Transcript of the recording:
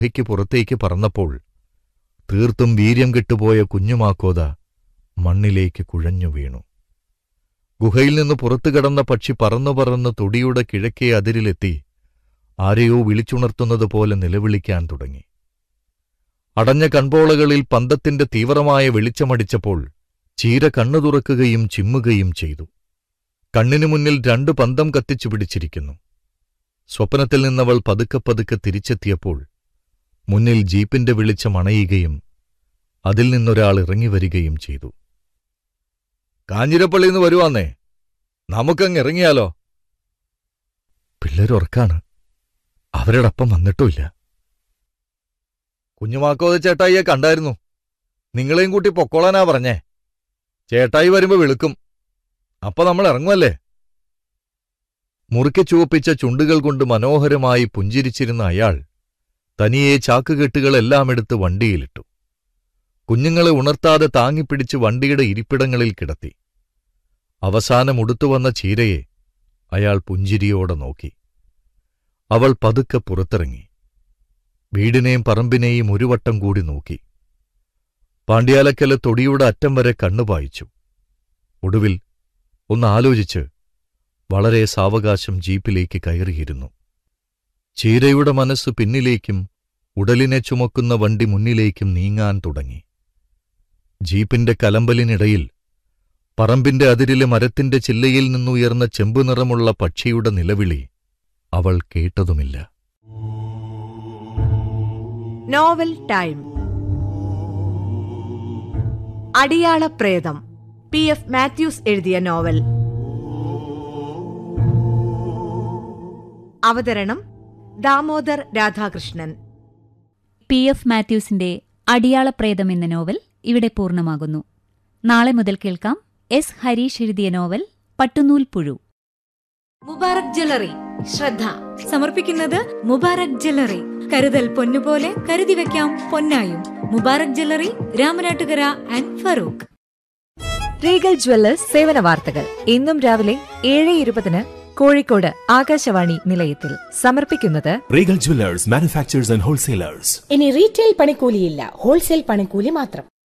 ഗുഹയ്ക്ക് പുറത്തേക്ക് പറന്നപ്പോൾ തീർത്തും വീര്യം കെട്ടുപോയ കുഞ്ഞുമാക്കോത മണ്ണിലേക്ക് കുഴഞ്ഞു വീണു ഗുഹയിൽ നിന്ന് പുറത്തു കടന്ന പക്ഷി പറന്നു പറന്ന് തൊടിയുടെ കിഴക്കേ അതിരിലെത്തി ആരെയോ വിളിച്ചുണർത്തുന്നതുപോലെ നിലവിളിക്കാൻ തുടങ്ങി അടഞ്ഞ കൺപോളകളിൽ പന്തത്തിന്റെ തീവ്രമായ വെളിച്ചമടിച്ചപ്പോൾ ചീര കണ്ണു തുറക്കുകയും ചിമ്മുകയും ചെയ്തു കണ്ണിനു മുന്നിൽ രണ്ടു പന്തം കത്തിച്ചു പിടിച്ചിരിക്കുന്നു സ്വപ്നത്തിൽ നിന്നവൾ പതുക്കെ പതുക്കെ തിരിച്ചെത്തിയപ്പോൾ മുന്നിൽ ജീപ്പിന്റെ വെളിച്ചം അണയുകയും അതിൽ നിന്നൊരാൾ ഇറങ്ങിവരികയും ചെയ്തു കാഞ്ഞിരപ്പള്ളിന്ന് വരുവാന്നേ നമുക്കങ്ങ് ഇറങ്ങിയാലോ പിള്ളേരുറക്കാണ് അവരോടൊപ്പം വന്നിട്ടുമില്ല കുഞ്ഞുമാക്കോത ചേട്ടായിയെ കണ്ടായിരുന്നു നിങ്ങളെയും കൂട്ടി പൊക്കോളാനാ പറഞ്ഞേ ചേട്ടായി വരുമ്പോ വിളിക്കും അപ്പൊ നമ്മൾ ഇറങ്ങുമല്ലേ മുറുക്കെ ചുവപ്പിച്ച ചുണ്ടുകൾ കൊണ്ട് മനോഹരമായി പുഞ്ചിരിച്ചിരുന്ന അയാൾ തനിയെ ചാക്കുകെട്ടുകളെല്ലാം എടുത്ത് വണ്ടിയിലിട്ടു കുഞ്ഞുങ്ങളെ ഉണർത്താതെ താങ്ങിപ്പിടിച്ച് വണ്ടിയുടെ ഇരിപ്പിടങ്ങളിൽ കിടത്തി അവസാനം ഉടുത്തുവന്ന ചീരയെ അയാൾ പുഞ്ചിരിയോടെ നോക്കി അവൾ പതുക്കെ പുറത്തിറങ്ങി വീടിനെയും പറമ്പിനെയും ഒരു വട്ടം കൂടി നോക്കി പാണ്ഡ്യാലക്കല തൊടിയുടെ അറ്റം വരെ കണ്ണുപായിച്ചു ഒടുവിൽ ഒന്ന് ആലോചിച്ച് വളരെ സാവകാശം ജീപ്പിലേക്ക് കയറിയിരുന്നു ചീരയുടെ മനസ്സ് പിന്നിലേക്കും ഉടലിനെ ചുമക്കുന്ന വണ്ടി മുന്നിലേക്കും നീങ്ങാൻ തുടങ്ങി ജീപ്പിന്റെ കലമ്പലിനിടയിൽ പറമ്പിന്റെ അതിരിലെ മരത്തിന്റെ ചില്ലയിൽ നിന്നുയർന്ന ചെമ്പുനിറമുള്ള പക്ഷിയുടെ നിലവിളി അവൾ കേട്ടതുമില്ല നോവൽ ടൈം അടിയാള പ്രേതം പി എഫ് മാത്യൂസ് എഴുതിയ നോവൽ അവതരണം ദാമോദർ രാധാകൃഷ്ണൻ പി എഫ് മാത്യൂസിന്റെ അടിയാളപ്രേതം എന്ന നോവൽ ഇവിടെ പൂർണ്ണമാകുന്നു നാളെ മുതൽ കേൾക്കാം എസ് ഹരീഷ് എഴുതിയ നോവൽ പട്ടുനൂൽ പുഴു മുബാറക് ജ്വല്ലറി ശ്രദ്ധ സമർപ്പിക്കുന്നത് മുബാറക് ജ്വല്ലറി കരുതൽ പൊന്നുപോലെ കരുതി വെക്കാം പൊന്നായും Mubarak jewellery Ramanattukara and Farook Regal jewellers സേവന വാർത്തകൾ ഇന്നും രാവിലെ ഏഴ് ഇരുപതിന് കോഴിക്കോട് ആകാശവാണി നിലയത്തിൽ സമർപ്പിക്കുന്നത് Regal Jewelers, manufacturers and wholesalers. ഇനി റീറ്റെയിൽ പണിക്കൂലിയില്ല ഹോൾസെയിൽ പണിക്കൂലി മാത്രം